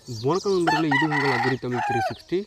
வணக்கம் நண்பர்களே இது உங்கள் அக்ரி தமிழ் த்ரீ சிக்ஸ்டி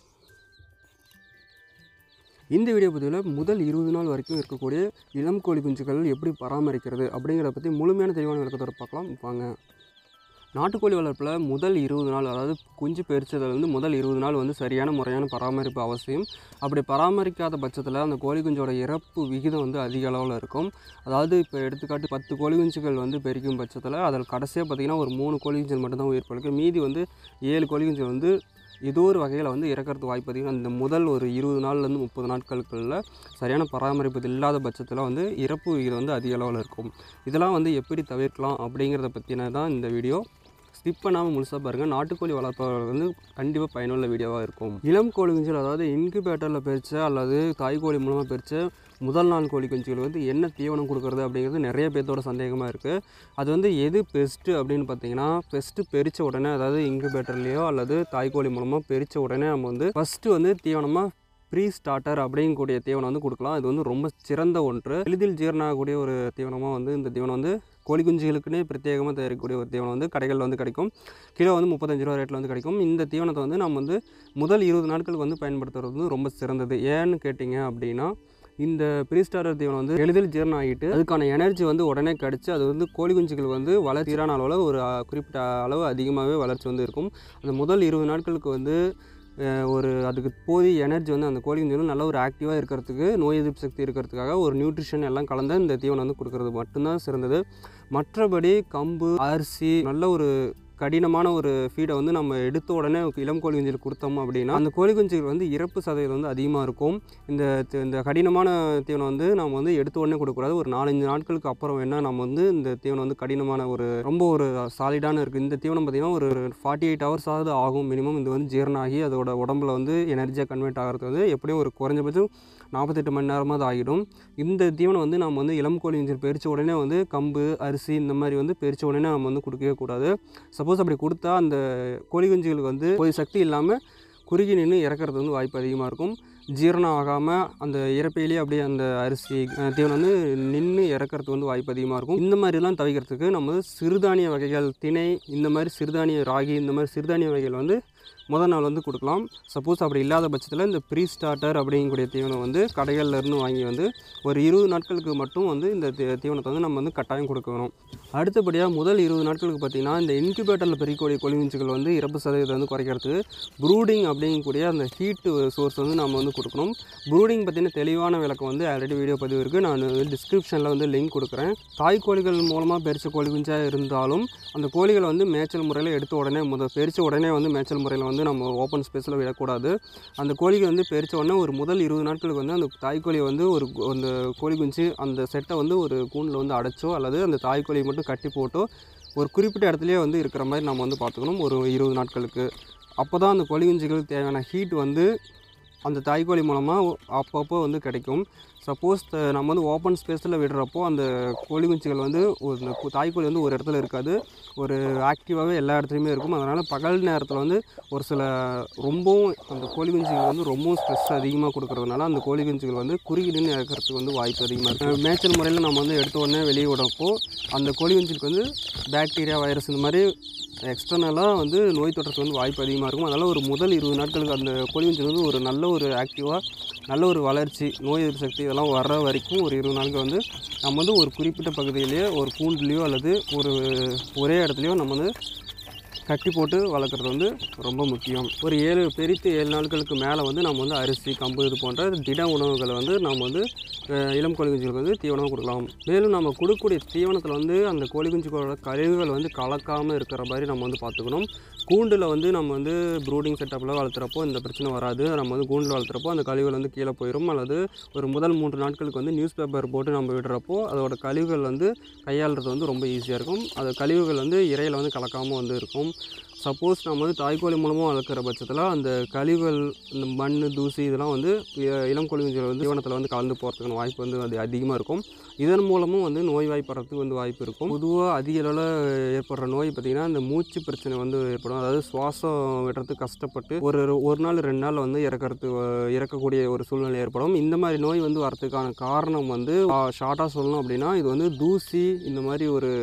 இந்த வீடியோ பதிவில் முதல் இருபது நாள் வரைக்கும் இருக்கக்கூடிய இளம் கோழி குஞ்சுகள் எப்படி பராமரிக்கிறது அப்படிங்கிறத பற்றி முழுமையான தெளிவான விளக்கத்தோட பார்க்கலாம் வாங்க நாட்டுக்கோழி வளர்ப்பில் முதல் இருபது நாள் அதாவது குஞ்சு பெரிச்சதுலேருந்து முதல் இருபது நாள் வந்து சரியான முறையான பராமரிப்பு அவசியம் அப்படி பராமரிக்காத பட்சத்தில் அந்த கோழி குஞ்சோட இறப்பு விகிதம் வந்து அதிக அளவில் இருக்கும் அதாவது இப்போ எடுத்துக்காட்டு பத்து கோழி குஞ்சுகள் வந்து பெருக்கும் பட்சத்தில் அதில் கடைசியாக பார்த்திங்கன்னா ஒரு மூணு கோழி குஞ்சுகள் மட்டும்தான் உயிர் பிழைக்கும் மீதி வந்து ஏழு கோழி குஞ்சுகள் வந்து ஏதோ ஒரு வகையில் வந்து இறக்கறதுக்கு வாய்ப்பு அதிகம் அந்த முதல் ஒரு இருபது நாள்லேருந்து முப்பது நாட்களுக்குள்ள சரியான பராமரிப்பு இல்லாத பட்சத்தில் வந்து இறப்பு விகிதம் வந்து அதிக அளவில் இருக்கும் இதெல்லாம் வந்து எப்படி தவிர்க்கலாம் அப்படிங்கிறத பற்றின தான் இந்த வீடியோ ஸ்கிப் பண்ணாமல் முழுசாக பாருங்கள் நாட்டுக்கோழி வளர்ப்பவர்கள் வந்து கண்டிப்பாக பயனுள்ள வீடியோவாக இருக்கும் இளம் கோழி குஞ்சுகள் அதாவது இன்குபேட்டரில் பிரித்த அல்லது தாய்க்கோழி மூலமாக பிரித்த முதல் நாள் கோழி குஞ்சுகள் வந்து என்ன தீவனம் கொடுக்குறது அப்படிங்கிறது நிறைய பேர்த்தோட சந்தேகமாக இருக்குது அது வந்து எது பெஸ்ட்டு அப்படின்னு பார்த்தீங்கன்னா பெஸ்ட்டு பெரித்த உடனே அதாவது இன்குபேட்டர்லேயோ அல்லது தாய்க்கோழி மூலமாக பெரித்த உடனே நம்ம வந்து ஃபஸ்ட்டு வந்து தீவனமாக ப்ரீ ஸ்டார்டர் அப்படிங்கக்கூடிய தீவனம் வந்து கொடுக்கலாம் இது வந்து ரொம்ப சிறந்த ஒன்று எளிதில் ஜீரணாகக்கூடிய ஒரு தீவனமாக வந்து இந்த தீவனம் வந்து கோழி குஞ்சுகளுக்குன்னே பிரத்யேகமாக தயாரிக்கக்கூடிய ஒரு தீவனம் வந்து கடைகளில் வந்து கிடைக்கும் கிலோ வந்து முப்பத்தஞ்சு ரூபா ரேட்டில் வந்து கிடைக்கும் இந்த தீவனத்தை வந்து நம்ம வந்து முதல் இருபது நாட்களுக்கு வந்து பயன்படுத்துறது வந்து ரொம்ப சிறந்தது ஏன்னு கேட்டிங்க அப்படின்னா இந்த ப்ரீஸ்டாரர் தீவனம் வந்து எளிதில் ஜீரணம் ஆகிட்டு அதுக்கான எனர்ஜி வந்து உடனே கிடச்சி அது வந்து கோழி குஞ்சுகள் வந்து வளர்ச்சியான அளவில் ஒரு அஹ், குறிப்பிட்ட அளவு அதிகமாகவே வளர்ச்சி வந்து இருக்கும் அந்த முதல் இருபது நாட்களுக்கு வந்து அஹ், ஒரு அதுக்கு போதிய எனர்ஜி வந்து அந்த கோழி குஞ்சுகள் நல்ல ஒரு ஆக்டிவாக இருக்கிறதுக்கு நோய் எதிர்ப்பு சக்தி இருக்கிறதுக்காக ஒரு நியூட்ரிஷன் எல்லாம் கலந்த இந்த தீவனம் வந்து கொடுக்கறது மட்டும்தான் சிறந்தது மற்றபடி கம்பு அரிசி நல்ல ஒரு கடினமான ஒரு ஃபீடை வந்து நம்ம எடுத்த உடனே இளம் கோழி குஞ்சுகள் கொடுத்தோம் அப்படின்னா அந்த கோழி குஞ்சுகள் வந்து இறப்பு சதவீதம் வந்து அதிகமாக இருக்கும் இந்த தி- இந்த கடினமான தீவனம் வந்து நம்ம வந்து எடுத்த உடனே கொடுக்கக்கூடாது ஒரு நாலஞ்சு நாட்களுக்கு அப்புறம் வேணால் நம்ம வந்து இந்த தீவனம் வந்து கடினமான ஒரு ரொம்ப ஒரு சாலிடான இருக்குது இந்த தீவனம் பார்த்திங்கன்னா ஒரு ஃபார்ட்டி எயிட் ஹவர்ஸ் ஆகுது ஆகும் மினிமம் இது வந்து ஜீரணம் ஆகி அதோட உடம்புல வந்து எனர்ஜியாக கன்வெர்ட் ஆகிறது வந்து எப்படியும் ஒரு குறைஞ்சபட்சம் நாற்பத்தெட்டு மணி நேரமாவது ஆகிடும் இந்த தீவனம் வந்து நம்ம வந்து இளம் கோழி குஞ்சுகள் பெரிச்ச உடனே வந்து கம்பு அரிசி இந்த மாதிரி வந்து பெரிச்ச உடனே நம்ம வந்து கொடுக்கவே கூடாது சப்போஸ் அப்படி கொடுத்தா அந்த கோழி குஞ்சுகளுக்கு வந்து போய் சக்தி இல்லாமல் குறுகி நின்று இறக்கறது வந்து வாய்ப்பு அதிகமாக இருக்கும் ஜீரணம் ஆகாமல் அந்த இறப்பையிலேயே அப்படியே அந்த அரிசி அஹ், தீவனம் வந்து நின்று இறக்கறதுக்கு வந்து வாய்ப்பு அதிகமாக இருக்கும் இந்த மாதிரிலாம் தவிர்க்கிறதுக்கு நம்ம வந்து சிறுதானிய வகைகள் திணை இந்த மாதிரி சிறுதானிய ராகி இந்த மாதிரி சிறுதானிய வகைகள் வந்து முதல் நாள் வந்து கொடுக்கலாம் சப்போஸ் அப்படி இல்லாத பட்சத்தில் இந்த ப்ரீ ஸ்டார்டர் அப்படிங்கக்கூடிய தீவனம் வந்து கடைகள்ல இருந்து வாங்கி வந்து ஒரு இருபது நாட்களுக்கு மட்டும் வந்து இந்த தீ- தீவனத்தை வந்து நம்ம வந்து கட்டாயம் கொடுக்கணும் அடுத்தபடியாக முதல் இருபது நாட்களுக்கு பார்த்திங்கன்னா இந்த இன்குபேட்டரில் பெருக்கக்கூடிய கொலிமிஞ்சுகள் வந்து இறப்பு சதவீதத்தை வந்து குறைக்கிறதுக்கு ப்ரூடிங் அப்படிங்கக்கூடிய அந்த ஹீட் சோர்ஸ் வந்து நம்ம வந்து கொடுக்கணும் ப்ரூடிங் பற்றின தெளிவான விளக்கம் வந்து ஆல்ரெடி வீடியோ பதிவு இருக்குது நான் டிஸ்கிரிப்ஷனில் வந்து லிங்க் கொடுக்குறேன் தாய் கோழிகள் மூலமாக பெரிச்ச கோழி குஞ்சாக இருந்தாலும் அந்த கோழிகளை வந்து மேய்ச்சல் முறையில் எடுத்த உடனே முதல் பெரிச்ச உடனே வந்து மேய்ச்சல் முறையில் வந்து நம்ம ஓப்பன் ஸ்பேஸில் விடக்கூடாது அந்த கோழிகள் வந்து பெரிச்ச உடனே ஒரு முதல் இருபது நாட்களுக்கு வந்து அந்த தாய்க்கோழியை வந்து ஒரு கு- அந்த கோழி குஞ்சு அந்த செட்டை வந்து ஒரு கூண்டில் வந்து அடைச்சோ அல்லது அந்த தாய்க்கோழியை மட்டும் கட்டி போட்டோ ஒரு குறிப்பிட்ட இடத்துலையே வந்து இருக்கிற மாதிரி நம்ம வந்து பார்த்துக்கணும் ஒரு இருபது நாட்களுக்கு அப்போ தான் அந்த கோழி குஞ்சுகளுக்கு தேவையான ஹீட் வந்து அந்த தாய்க்கோழி மூலமாக அப்பப்போ வந்து கிடைக்கும் சப்போஸ் நம்ம வந்து ஓப்பன் ஸ்பேஸில் விடுறப்போ அந்த கோழி குஞ்சுகள் வந்து ஒரு இந்த கு- தாய்க்கோழி வந்து ஒரு இடத்துல இருக்காது ஒரு ஆக்டிவாகவே எல்லா இடத்துலையுமே இருக்கும் அதனால் பகல் நேரத்தில் வந்து ஒரு சில ரொம்பவும் அந்த கோழி குஞ்சுகள் வந்து ரொம்பவும் ஸ்ட்ரெஸ் அதிகமாக கொடுக்கறதுனால அந்த கோழி குஞ்சுகள் வந்து குறுகி நின்று இறக்கிறதுக்கு வந்து வாய்ப்பு அதிகமாக இருக்குது மேய்ச்சல் முறையில் நம்ம வந்து எடுத்த உடனே வெளியே விடுறப்போ அந்த கோழி குஞ்சுக்கு வந்து பாக்டீரியா வைரஸ் இந்த மாதிரி எக்ஸ்டர்னலாக வந்து நோய் தொற்றுக்கு வந்து வாய்ப்பு அதிகமாக இருக்கும் அதனால் ஒரு முதல் இருபது நாட்களுக்கு அந்த கோழி குஞ்சு வந்து ஒரு நல்ல ஒரு ஆக்டிவாக நல்ல ஒரு வளர்ச்சி நோய் எதிர்ப்பு சக்தி இதெல்லாம் வர்ற வரைக்கும் ஒரு இருபது நாட்கள் வந்து நம்ம வந்து ஒரு குறிப்பிட்ட பகுதியிலேயே ஒரு கூண்டுலேயோ அல்லது ஒரு ஒரே இடத்துலையோ நம்ம வந்து கட்டி போட்டு வளர்க்குறது வந்து ரொம்ப முக்கியம் ஒரு ஏழு பெரித்து ஏழு நாட்களுக்கு மேலே வந்து நம்ம வந்து அரிசி கம்பு இது போன்ற திட உணவுகளை வந்து நம்ம வந்து அஹ், இளம் கோழி குஞ்சுகளுக்கு வந்து தீவனம் கொடுக்கலாம் மேலும் நம்ம கொடுக்கக்கூடிய தீவனத்தில் வந்து அந்த கோழி குஞ்சுகளோட கழிவுகள் வந்து கலக்காமல் இருக்கிற மாதிரி நம்ம வந்து பார்த்துக்கணும் கூண்டில் வந்து நம்ம வந்து ப்ரூடிங் செட்டப்பில் வளர்த்துறப்போ இந்த பிரச்சனை வராது நம்ம வந்து கூண்டில் வளர்த்துறப்போ அந்த கழிவுகள் வந்து கீழே போயிடும் அல்லது ஒரு முதல் மூன்று நாட்களுக்கு வந்து நியூஸ் பேப்பர் போட்டு நம்ம விடுறப்போ அதோட கழிவுகள் வந்து கையாளுறது வந்து ரொம்ப ஈஸியாக இருக்கும் அது கழிவுகள் வந்து இறையில் வந்து கலக்காமல் வந்து இருக்கும் சப்போஸ் நம்ம வந்து தாய்க்கோழி மூலமாக வளர்க்குற பட்சத்தில் அந்த கழிவுகள் இந்த மண் தூசி இதெல்லாம் வந்து இ- இளம் கோழி குஞ்சுகள் வந்து தீவனத்தில் வந்து கலந்து போகிறதுக்கான வாய்ப்பு வந்து அது அதிகமாக இருக்கும் இதன் மூலமும் வந்து நோய் வாய்ப்படுறதுக்கு வந்து வாய்ப்பு இருக்கும் பொதுவாக அதிக அளவில் ஏற்படுற நோய் பார்த்திங்கன்னா இந்த மூச்சு பிரச்சனை வந்து ஏற்படும் அதாவது சுவாசம் விடுறதுக்கு கஷ்டப்பட்டு ஒரு ஒரு நாள் ரெண்டு நாள் வந்து இறக்கறது இறக்கக்கூடிய ஒரு சூழ்நிலை ஏற்படும் இந்த மாதிரி நோய் வந்து வரதுக்கான காரணம் வந்து ஷார்ட்டாக சொல்லணும் அப்படின்னா இது வந்து தூசி இந்த மாதிரி ஒரு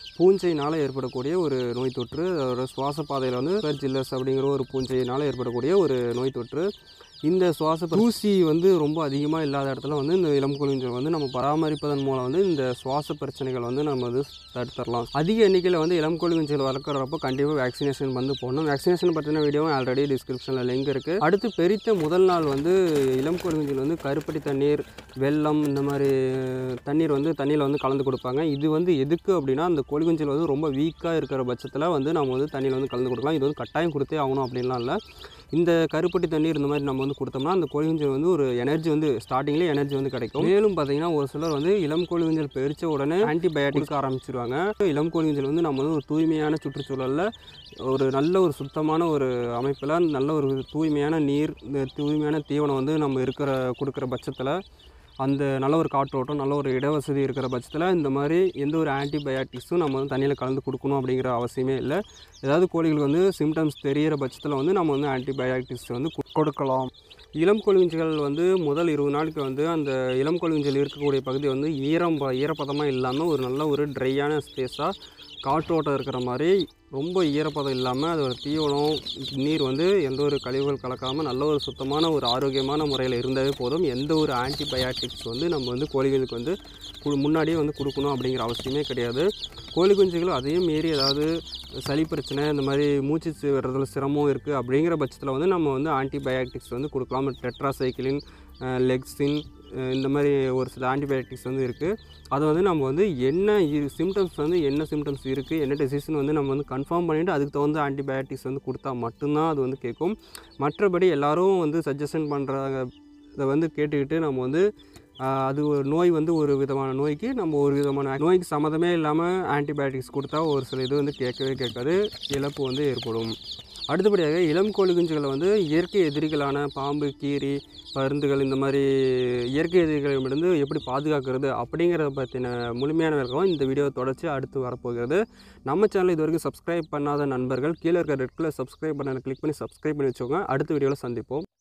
பூஞ்சையினால் ஏற்படக்கூடிய ஒரு நோய் தொற்று ஒரு சுவாச பாதையில் வந்து ஜில்லஸ் அப்படிங்கிற ஒரு பூஞ்சையினால் ஏற்படக்கூடிய ஒரு நோய் தொற்று இந்த சுவாச தூசி வந்து ரொம்ப அதிகமாக இல்லாத இடத்துல வந்து இந்த இளம் கொழுஞ்சல் வந்து நம்ம பராமரிப்பதன் மூலம் வந்து இந்த சுவாச பிரச்சனைகள் வந்து நம்ம வந்து தடுத்துடலாம் அதிக எண்ணிக்கையில் வந்து இளம் கொழுஞ்சல் வளர்க்குறப்போ கண்டிப்பாக வேக்சினேஷன் வந்து போடணும் வேக்சினேஷன் பற்றின வீடியோவும் ஆல்ரெடி டிஸ்கிரிப்ஷனில் லிங்க் இருக்குது அடுத்து பெரித்த முதல் நாள் வந்து இளம் கொழுஞ்சல் வந்து கருப்பட்டி தண்ணீர் வெள்ளம் இந்த மாதிரி தண்ணீர் வந்து தண்ணியில் வந்து கலந்து கொடுப்பாங்க இது வந்து எதுக்கு அப்படின்னா அந்த கொழுகுஞ்சல் வந்து ரொம்ப வீக்காக இருக்கிற பட்சத்தில் வந்து நம்ம வந்து தண்ணியில் வந்து கலந்து கொடுக்கலாம் இது வந்து கட்டாயம் கொடுத்தே ஆகணும் அப்படின்லாம் இல்லை இந்த கருப்பட்டி தண்ணீர் இந்த மாதிரி நம்ம வந்து கொடுத்தோம்னா அந்த கோழிகுஞ்சல் வந்து ஒரு எனர்ஜி வந்து ஸ்டார்டிங்லேயே எனர்ஜி வந்து கிடைக்கும் மேலும் பார்த்தீங்கன்னா ஒரு சிலர் வந்து இளம் கோழிகுஞ்சல் பெரிச்ச உடனே ஆன்டிபயோட்டிக் கொடுக்க ஆரம்பிச்சிருவாங்க இளம் கோழிகுஞ்சல் வந்து நம்ம வந்து ஒரு தூய்மையான சுற்றுச்சூழலில் ஒரு நல்ல ஒரு சுத்தமான ஒரு அமைப்பில் நல்ல ஒரு தூய்மையான நீர் இந்த தூய்மையான தீவனம் வந்து நம்ம இருக்கிற கொடுக்குற பட்சத்தில் அந்த நல்ல ஒரு காற்றோட்டம் நல்ல ஒரு இடவசதி இருக்கிற பட்சத்தில் இந்த மாதிரி எந்த ஒரு ஆன்டிபயாட்டிக்ஸும் நம்ம வந்து தண்ணியில் கலந்து கொடுக்கணும் அப்படிங்கிற அவசியமே இல்லை ஏதாவது கோழிகளுக்கு வந்து சிம்டம்ஸ் தெரிகிற பட்சத்தில் வந்து நம்ம வந்து ஆன்டிபயாட்டிக்ஸ் வந்து கு- கொடுக்கலாம் இளம் கொழுவிஞ்சுகள் வந்து முதல் இருபது நாளுக்கு வந்து அந்த இளம் கொழுவிஞ்சல் இருக்கக்கூடிய பகுதி வந்து ஈரம் ப- ஈரப்பதமாக இல்லாமல் ஒரு நல்ல ஒரு ட்ரையான ஸ்பேஸாக காற்றோட்டம் இருக்கிற மாதிரி ரொம்ப ஈரப்பதம் இல்லாமல் அதோட தீவனம் நீர் வந்து எந்த ஒரு கழிவுகள் கலக்காமல் நல்ல ஒரு சுத்தமான ஒரு ஆரோக்கியமான முறையில் இருந்தாவே போதும் எந்த ஒரு ஆன்டிபயாட்டிக்ஸ் வந்து நம்ம வந்து கோழிகளுக்கு வந்து கு- முன்னாடியே வந்து கொடுக்கணும் அப்படிங்கிற அவசியமே கிடையாது கோழி குஞ்சுகளும் அதையும் மீறி ஏதாவது சளி பிரச்சனை இந்த மாதிரி மூச்சு சி- வர்றதுல சிரமம் இருக்குது அப்படிங்கிற பட்சத்தில் வந்து நம்ம வந்து ஆன்டிபயாட்டிக்ஸ் வந்து கொடுக்கலாம் டெட்ராசைக்கிளின் லெக்ஸின் இந்த மாதிரி ஒரு சில ஆன்டிபயோட்டிக்ஸ் வந்து இருக்குது அதை வந்து நம்ம வந்து என்ன சிம்டம்ஸ் வந்து என்ன சிம்டம்ஸ் இருக்குது என்ன டிசீஸ்னு வந்து நம்ம வந்து கன்ஃபார்ம் பண்ணிவிட்டு அதுக்கு தகுந்த ஆன்டிபயோட்டிக்ஸ் வந்து கொடுத்தா மட்டும்தான் அது வந்து கேட்கும் மற்றபடி எல்லாரும் வந்து சஜஷன் பண்ணுறாங்க இதை வந்து கேட்டுக்கிட்டு நம்ம வந்து ஆஹ், அது ஒரு நோய் வந்து ஒரு விதமான நோய்க்கு நம்ம ஒரு விதமான நோய்க்கு சம்மந்தமே இல்லாமல் ஆன்டிபயோட்டிக்ஸ் கொடுத்தா ஒரு சில இது வந்து கேட்கவே கேட்காது இழப்பு வந்து ஏற்படும் அடுத்தபடியாக இளம் கோழி குஞ்சுகளை வந்து இயற்கை எதிரிகளான பாம்பு கீரி பருந்துகள் இந்த மாதிரி இயற்கை எதிரிகளிடமிருந்து எப்படி பாதுகாக்கிறது அப்படிங்கிறத பற்றின முழுமையான விளக்கம் இந்த வீடியோ தொடர்ச்சி அடுத்து வரப்போகிறது நம்ம சேனல் இது வரைக்கும் சப்ஸ்கிரைப் பண்ணாத நண்பர்கள் கீழே இருக்க ரெட் கலர் சப்ஸ்கிரைப் பண்ண கிளிக் பண்ணி சப்ஸ்கிரைப் பண்ணி வச்சுக்கோங்க அடுத்த வீடியோவில் சந்திப்போம்